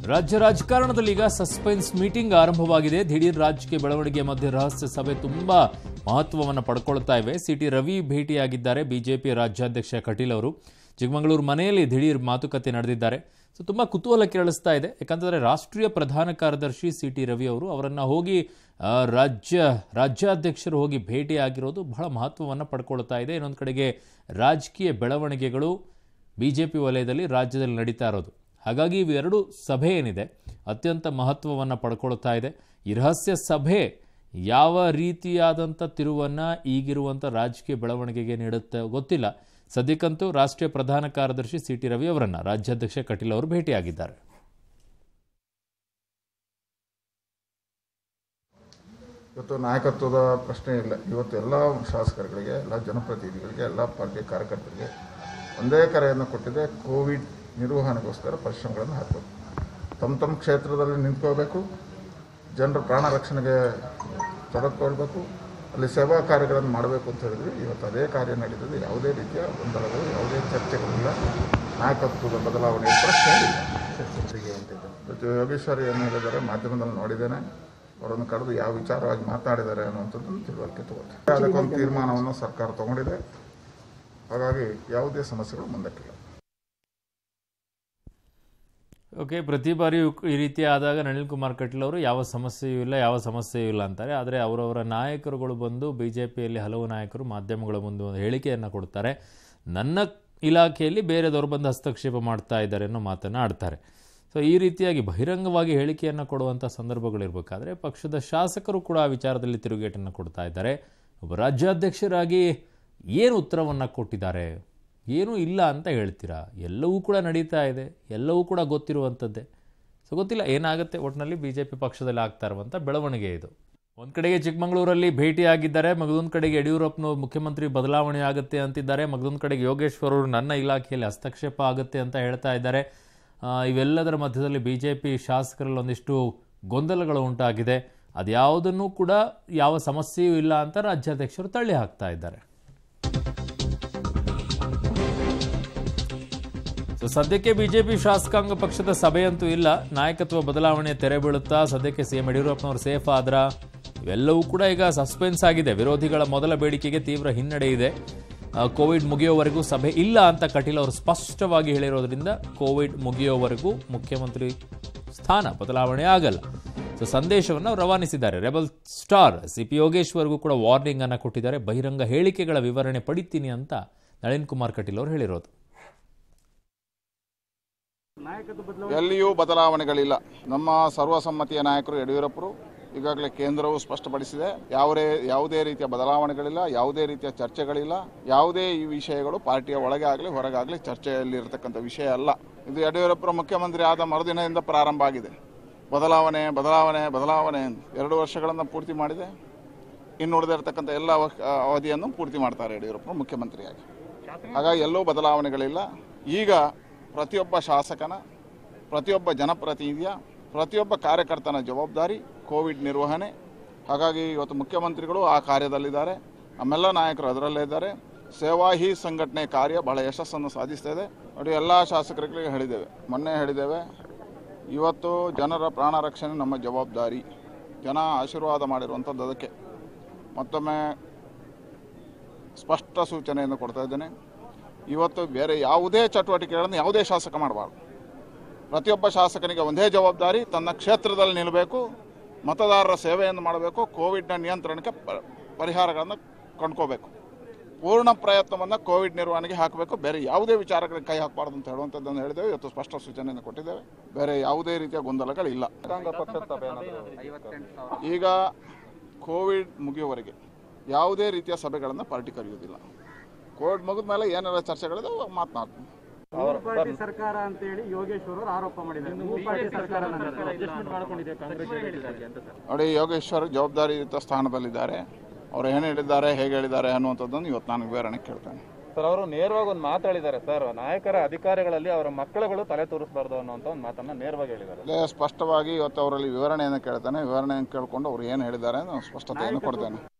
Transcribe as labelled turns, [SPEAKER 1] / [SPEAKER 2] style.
[SPEAKER 1] ರಾಜ್ಯ ರಾಜಕಾರಣದಲ್ಲಿ ಈಗ ಸಸ್ಪೆನ್ಸ್ ಮೀಟಿಂಗ್ ಆರಂಭವಾಗಿದೆ ದಿಢೀರ್ ರಾಜಕೀಯ ಬೆಳವಣಿಗೆ ಮಧ್ಯೆ ರಹಸ್ಯ ಸಭೆ ತುಂಬಾ ಮಹತ್ವವನ್ನು ಪಡ್ಕೊಳ್ತಾ ಇವೆ ಸಿಟಿ ರವಿ ಭೇಟಿಯಾಗಿದ್ದಾರೆ ಬಿಜೆಪಿ ರಾಜ್ಯಾಧ್ಯಕ್ಷ ಕಟೀಲ್ ಅವರು ಚಿಕ್ಕಮಗಳೂರು ಮನೆಯಲ್ಲಿ ದಿಢೀರ್ ಮಾತುಕತೆ ನಡೆದಿದ್ದಾರೆ ಸೊ ತುಂಬಾ ಕುತೂಹಲ ಕೇಳಿಸ್ತಾ ಇದೆ ಯಾಕಂತಂದ್ರೆ ರಾಷ್ಟ್ರೀಯ ಪ್ರಧಾನ ಕಾರ್ಯದರ್ಶಿ ಸಿ ಟಿ ರವಿ ಅವರು ಅವರನ್ನ ಹೋಗಿ ಆ, ರಾಜ್ಯ ರಾಜ್ಯಾಧ್ಯಕ್ಷರು ಹೋಗಿ ಭೇಟಿಯಾಗಿರೋದು ಬಹಳ ಮಹತ್ವವನ್ನು ಪಡ್ಕೊಳ್ತಾ ಇದೆ ಇನ್ನೊಂದು ಕಡೆಗೆ ರಾಜಕೀಯ ಬೆಳವಣಿಗೆಗಳು ಬಿಜೆಪಿ ವಲಯದಲ್ಲಿ ರಾಜ್ಯದಲ್ಲಿ ನಡೀತಾ ಇರೋದು ಹಾಗಾಗಿ ಇವೆರಡು ಸಭೆ ಏನಿದೆ ಅತ್ಯಂತ ಮಹತ್ವವನ್ನು ಪಡ್ಕೊಳ್ತಾ ಇದೆ ಈ ರಹಸ್ಯ ಸಭೆ ಯಾವ ರೀತಿಯಾದಂಥ ತಿರುವನ್ನು ಈಗಿರುವಂಥ ರಾಜಕೀಯ ಬೆಳವಣಿಗೆಗೆ ನೀಡುತ್ತೆ ಗೊತ್ತಿಲ್ಲ ಸದ್ಯಕ್ಕಂತೂ ರಾಷ್ಟ್ರೀಯ ಪ್ರಧಾನ ಕಾರ್ಯದರ್ಶಿ ಸಿ ಟಿ ರವಿ ಅವರನ್ನು ರಾಜ್ಯಾಧ್ಯಕ್ಷ ಕಟೀಲ್ ಅವರು ಭೇಟಿಯಾಗಿದ್ದಾರೆ
[SPEAKER 2] ಇವತ್ತು ನಾಯಕತ್ವದ ಪ್ರಶ್ನೆ ಇಲ್ಲ ಇವತ್ತು ಎಲ್ಲ ಶಾಸಕರುಗಳಿಗೆ ಎಲ್ಲ ಜನಪ್ರತಿನಿಧಿಗಳಿಗೆ ಎಲ್ಲ ಪಾರ್ಟಿ ಕಾರ್ಯಕರ್ತರಿಗೆ ಒಂದೇ ಕರೆಯನ್ನು ಕೊಟ್ಟಿದೆ ಕೋವಿಡ್ ನಿರ್ವಹಣೆಗೋಸ್ಕರ ಪರಿಶ್ರಮಗಳನ್ನು ಹಾಕಬೇಕು ತಮ್ಮ ತಮ್ಮ ಕ್ಷೇತ್ರದಲ್ಲಿ ನಿಂತ್ಕೋಬೇಕು ಜನರ ಪ್ರಾಣ ರಕ್ಷಣೆಗೆ ತೊಡಗಿಕೊಳ್ಬೇಕು ಅಲ್ಲಿ ಸೇವಾ ಕಾರ್ಯಗಳನ್ನು ಮಾಡಬೇಕು ಅಂತ ಹೇಳಿದ್ವಿ ಇವತ್ತು ಅದೇ ಕಾರ್ಯ ನಡೀತದೆ ಯಾವುದೇ ರೀತಿಯ ಗೊಂದಲಗಳು ಯಾವುದೇ ಚರ್ಚೆಗಳಿಲ್ಲ ನಾಯಕತ್ವದ ಬದಲಾವಣೆ ಪ್ರಶ್ನೆ ಇಲ್ಲ ಇವತ್ತು ಯೋಗೇಶ್ವರಿ ಏನು ಹೇಳಿದ್ದಾರೆ ಮಾಧ್ಯಮದಲ್ಲಿ ನೋಡಿದ್ದೇನೆ ಅವರನ್ನು ಕರೆದು ಯಾವ ವಿಚಾರವಾಗಿ ಮಾತಾಡಿದ್ದಾರೆ ಅನ್ನುವಂಥದ್ದನ್ನು ತಿಳುವಳಿಕೆ ತಗೋತಾರೆ ಅದಕ್ಕೊಂದು ತೀರ್ಮಾನವನ್ನು ಸರ್ಕಾರ ತಗೊಂಡಿದೆ ಹಾಗಾಗಿ ಯಾವುದೇ ಸಮಸ್ಯೆಗಳು ಮುಂದಕ್ಕಿಲ್ಲ
[SPEAKER 1] ಓಕೆ ಪ್ರತಿ ಬಾರಿಯೂ ಈ ರೀತಿ ಆದಾಗ ನಳಿನ್ ಕುಮಾರ್ ಕಟೀಲ್ ಅವರು ಯಾವ ಸಮಸ್ಯೆಯೂ ಇಲ್ಲ ಯಾವ ಸಮಸ್ಯೆಯೂ ಇಲ್ಲ ಅಂತಾರೆ ಆದರೆ ಅವರವರ ನಾಯಕರುಗಳು ಬಂದು ಬಿ ಜೆ ಪಿಯಲ್ಲಿ ಹಲವು ನಾಯಕರು ಮಾಧ್ಯಮಗಳ ಮುಂದೆ ಒಂದು ಹೇಳಿಕೆಯನ್ನು ಕೊಡ್ತಾರೆ ನನ್ನ ಇಲಾಖೆಯಲ್ಲಿ ಬೇರೆದವರು ಬಂದು ಹಸ್ತಕ್ಷೇಪ ಮಾಡ್ತಾ ಇದ್ದಾರೆ ಅನ್ನೋ ಮಾತನ್ನು ಆಡ್ತಾರೆ ಸೊ ಈ ರೀತಿಯಾಗಿ ಬಹಿರಂಗವಾಗಿ ಹೇಳಿಕೆಯನ್ನು ಕೊಡುವಂಥ ಸಂದರ್ಭಗಳಿರಬೇಕಾದ್ರೆ ಪಕ್ಷದ ಶಾಸಕರು ಕೂಡ ಆ ವಿಚಾರದಲ್ಲಿ ತಿರುಗೇಟನ್ನು ಕೊಡ್ತಾ ಇದ್ದಾರೆ ಒಬ್ಬ ರಾಜ್ಯಾಧ್ಯಕ್ಷರಾಗಿ ಏನು ಉತ್ತರವನ್ನು ಕೊಟ್ಟಿದ್ದಾರೆ ಏನೂ ಇಲ್ಲ ಅಂತ ಹೇಳ್ತೀರಾ ಎಲ್ಲವೂ ಕೂಡ ನಡೀತಾ ಇದೆ ಎಲ್ಲವೂ ಕೂಡ ಗೊತ್ತಿರುವಂಥದ್ದೇ ಸೊ ಗೊತ್ತಿಲ್ಲ ಏನಾಗುತ್ತೆ ಒಟ್ಟಿನಲ್ಲಿ ಬಿ ಜೆ ಪಿ ಪಕ್ಷದಲ್ಲಿ ಆಗ್ತಾ ಇರುವಂಥ ಬೆಳವಣಿಗೆ ಇದು ಒಂದು ಕಡೆಗೆ ಚಿಕ್ಕಮಗಳೂರಲ್ಲಿ ಭೇಟಿಯಾಗಿದ್ದಾರೆ ಮಗದೊಂದು ಕಡೆಗೆ ಯಡಿಯೂರಪ್ಪನವರು ಮುಖ್ಯಮಂತ್ರಿ ಬದಲಾವಣೆ ಆಗುತ್ತೆ ಅಂತಿದ್ದಾರೆ ಮಗದೊಂದು ಕಡೆಗೆ ಯೋಗೇಶ್ವರ್ ಅವರು ನನ್ನ ಇಲಾಖೆಯಲ್ಲಿ ಹಸ್ತಕ್ಷೇಪ ಆಗುತ್ತೆ ಅಂತ ಹೇಳ್ತಾ ಇದ್ದಾರೆ ಆ, ಇವೆಲ್ಲದರ ಮಧ್ಯದಲ್ಲಿ ಬಿ ಜೆ ಪಿ ಶಾಸಕರಲ್ಲಿ ಒಂದಿಷ್ಟು ಗೊಂದಲಗಳು ಉಂಟಾಗಿದೆ ಅದ್ಯಾವುದನ್ನು ಕೂಡ ಯಾವ ಸಮಸ್ಯೆಯೂ ಇಲ್ಲ ಅಂತ ರಾಜ್ಯಾಧ್ಯಕ್ಷರು ತಳ್ಳಿ ಹಾಕ್ತಾ ಇದ್ದಾರೆ ಸೊ ಸದ್ಯಕ್ಕೆ ಬಿಜೆಪಿ ಶಾಸಕಾಂಗ ಪಕ್ಷದ ಸಭೆಯಂತೂ ಇಲ್ಲ ನಾಯಕತ್ವ ಬದಲಾವಣೆ ತೆರೆ ಬೀಳುತ್ತಾ ಸದ್ಯಕ್ಕೆ ಸಿಎಂ ಯಡಿಯೂರಪ್ಪನವರು ಸೇಫ್ ಆದ್ರ ಇವೆಲ್ಲವೂ ಕೂಡ ಈಗ ಸಸ್ಪೆನ್ಸ್ ಆಗಿದೆ ವಿರೋಧಿಗಳ ಮೊದಲ ಬೇಡಿಕೆಗೆ ತೀವ್ರ ಹಿನ್ನಡೆ ಇದೆ ಆ, ಕೋವಿಡ್ ಮುಗಿಯೋವರೆಗೂ ಸಭೆ ಇಲ್ಲ ಅಂತ ಕಟೀಲ್ ಅವರು ಸ್ಪಷ್ಟವಾಗಿ ಹೇಳಿರೋದ್ರಿಂದ ಕೋವಿಡ್ ಮುಗಿಯೋವರೆಗೂ ಮುಖ್ಯಮಂತ್ರಿ ಸ್ಥಾನ ಬದಲಾವಣೆ ಆಗಲ್ಲ ಸೊ ಸಂದೇಶವನ್ನು ಅವ್ರು ರವಾನಿಸಿದ್ದಾರೆ ರೆಬಲ್ ಸ್ಟಾರ್ ಸಿ ಪಿ ಯೋಗೇಶ್ವರ್ಗೂ ಕೂಡ ವಾರ್ನಿಂಗ್ ಅನ್ನು ಕೊಟ್ಟಿದ್ದಾರೆ ಬಹಿರಂಗ ಹೇಳಿಕೆಗಳ ವಿವರಣೆ ಪಡಿತೀನಿ ಅಂತ ನಳಿನ್ ಕುಮಾರ್ ಕಟೀಲ್ ಅವರು ಹೇಳಿರೋದು
[SPEAKER 3] ಎಲ್ಲಿಯೂ ಬದಲಾವಣೆಗಳಿಲ್ಲ ನಮ್ಮ ಸರ್ವಸಮ್ಮತಿಯ ನಾಯಕರು ಯಡಿಯೂರಪ್ಪರು ಈಗಾಗಲೇ ಕೇಂದ್ರವು ಸ್ಪಷ್ಟಪಡಿಸಿದೆ ಯಾವುದೇ ಯಾವುದೇ ರೀತಿಯ ಬದಲಾವಣೆಗಳಿಲ್ಲ ಯಾವುದೇ ರೀತಿಯ ಚರ್ಚೆಗಳಿಲ್ಲ ಯಾವುದೇ ಈ ವಿಷಯಗಳು ಪಾರ್ಟಿಯ ಒಳಗೆ ಆಗಲಿ ಹೊರಗಾಗಲಿ ಚರ್ಚೆಯಲ್ಲಿ ಇರತಕ್ಕಂಥ ವಿಷಯ ಅಲ್ಲ ಇದು ಯಡಿಯೂರಪ್ಪರು ಮುಖ್ಯಮಂತ್ರಿ ಆದ ಮರುದಿನದಿಂದ ಪ್ರಾರಂಭ ಆಗಿದೆ ಬದಲಾವಣೆ ಬದಲಾವಣೆ ಬದಲಾವಣೆ ಅಂತ. ಎರಡು ವರ್ಷಗಳನ್ನು ಪೂರ್ತಿ ಮಾಡಿದೆ ಇನ್ನು ಉಳಿದಿರತಕ್ಕಂಥ ಎಲ್ಲ ಅವಕ್- ಅವಧಿಯನ್ನು ಪೂರ್ತಿ ಮಾಡ್ತಾರೆ ಯಡಿಯೂರಪ್ಪರು ಮುಖ್ಯಮಂತ್ರಿಯಾಗಿ ಹಾಗಾಗಿ ಎಲ್ಲೂ ಬದಲಾವಣೆಗಳಿಲ್ಲ ಈಗ ಪ್ರತಿಯೊಬ್ಬ ಶಾಸಕನ ಪ್ರತಿಯೊಬ್ಬ ಜನಪ್ರತಿನಿಧಿಯ ಪ್ರತಿಯೊಬ್ಬ ಕಾರ್ಯಕರ್ತನ ಜವಾಬ್ದಾರಿ ಕೋವಿಡ್ ನಿರ್ವಹಣೆ ಹಾಗಾಗಿ ಇವತ್ತು ಮುಖ್ಯಮಂತ್ರಿಗಳು ಆ ಕಾರ್ಯದಲ್ಲಿದ್ದಾರೆ ನಮ್ಮೆಲ್ಲ ನಾಯಕರು ಅದರಲ್ಲೇ ಇದ್ದಾರೆ ಸೇವಾ ಹಿ ಸಂಘಟನೆ ಕಾರ್ಯ ಬಹಳ ಯಶಸ್ಸನ್ನು ಸಾಧಿಸ್ತಾ ಇದೆ ನೋಡಿ ಎಲ್ಲ ಶಾಸಕರಿಗೆ ಹೇಳಿದ್ದೇವೆ ಮೊನ್ನೆ ಹೇಳಿದ್ದೇವೆ ಇವತ್ತು ಜನರ ಪ್ರಾಣ ರಕ್ಷಣೆ ನಮ್ಮ ಜವಾಬ್ದಾರಿ ಜನ ಆಶೀರ್ವಾದ ಮಾಡಿರುವಂಥದ್ದು ಅದಕ್ಕೆ ಮತ್ತೊಮ್ಮೆ ಸ್ಪಷ್ಟ ಸೂಚನೆಯನ್ನು ಕೊಡ್ತಾ ಇದ್ದೇನೆ ಇವತ್ತು ಬೇರೆ ಯಾವುದೇ ಚಟುವಟಿಕೆಗಳನ್ನು ಯಾವುದೇ ಶಾಸಕ ಮಾಡಬಾರ್ದು ಪ್ರತಿಯೊಬ್ಬ ಶಾಸಕನಿಗೆ ಒಂದೇ ಜವಾಬ್ದಾರಿ ತನ್ನ ಕ್ಷೇತ್ರದಲ್ಲಿ ನಿಲ್ಲಬೇಕು ಮತದಾರರ ಸೇವೆಯನ್ನು ಮಾಡಬೇಕು ಕೋವಿಡ್ನ ನಿಯಂತ್ರಣಕ್ಕೆ ಪ- ಪರಿಹಾರಗಳನ್ನು ಕಂಡ್ಕೋಬೇಕು ಪೂರ್ಣ ಪ್ರಯತ್ನವನ್ನು ಕೋವಿಡ್ ನಿರ್ವಹಣೆಗೆ ಹಾಕಬೇಕು ಬೇರೆ ಯಾವುದೇ ವಿಚಾರಗಳಿಗೆ ಕೈ ಹಾಕಬಾರ್ದು ಅಂತ ಹೇಳುವಂಥದ್ದನ್ನು ಹೇಳಿದ್ದೇವೆ ಇವತ್ತು ಸ್ಪಷ್ಟ ಸೂಚನೆಯನ್ನು ಕೊಟ್ಟಿದ್ದೇವೆ ಬೇರೆ ಯಾವುದೇ ರೀತಿಯ ಗೊಂದಲಗಳಿಲ್ಲ ಈಗ ಕೋವಿಡ್ ಮುಗಿಯುವವರೆಗೆ ಯಾವುದೇ ರೀತಿಯ ಸಭೆಗಳನ್ನು ಪಾರ್ಟಿ ಕರೆಯುವುದಿಲ್ಲ ಕೋವಿಡ್ ಮುಗಿದ ಮೇಲೆ ಏನೆಲ್ಲ ಚರ್ಚೆಗಳಿದೆ ಅವಾಗ ಮಾತನಾಡ್ತೀನಿ
[SPEAKER 4] ಮೂರು ಪಾರ್ಟಿ ಸರ್ಕಾರ ಅಂತ ಹೇಳಿ ಯೋಗೇಶ್ವರ್ ಅವರು ಆರೋಪ ಮಾಡಿದ್ದಾರೆ ಮೂರು ಪಾರ್ಟಿ ಸರ್ಕಾರ
[SPEAKER 3] ನೋಡಿ ಯೋಗೇಶ್ವರ್ ಜವಾಬ್ದಾರಿಯುತ ಸ್ಥಾನದಲ್ಲಿದ್ದಾರೆ ಅವ್ರು ಏನು ಹೇಳಿದ್ದಾರೆ ಹೇಗೆ ಹೇಳಿದ್ದಾರೆ ಅನ್ನುವಂಥದ್ದನ್ನು ಇವತ್ತು ನಾನು ವಿವರಣೆ ಕೇಳ್ತೇನೆ
[SPEAKER 5] ಸರ್ ಅವರು ನೇರವಾಗಿ ಒಂದು ಮಾತಾಡಿದ್ದಾರೆ ಸರ್ ನಾಯಕರ ಅಧಿಕಾರಿಗಳಲ್ಲಿ ಅವರ ಮಕ್ಕಳುಗಳು ತಲೆ ತೋರಿಸಬಾರ್ದು ಅನ್ನುವಂತ ಒಂದು ಮಾತನ್ನ ನೇರವಾಗಿ ಹೇಳಿದ್ದಾರೆ
[SPEAKER 3] ಅಲ್ಲೇ ಸ್ಪಷ್ಟವಾಗಿ ಇವತ್ತು ಅವರಲ್ಲಿ ವಿವರಣೆಯನ್ನು ಕೇಳ್ತೇನೆ ವಿವರಣೆಯನ್ನು ಕೇಳಿಕೊಂಡು ಅವ್ರು ಏನು ಹೇಳಿದ್ದಾರೆ ಅನ್ನೋ ಸ್ಪಷ್ಟತೆಯನ್ನು ಕೊಡ್ತೇನೆ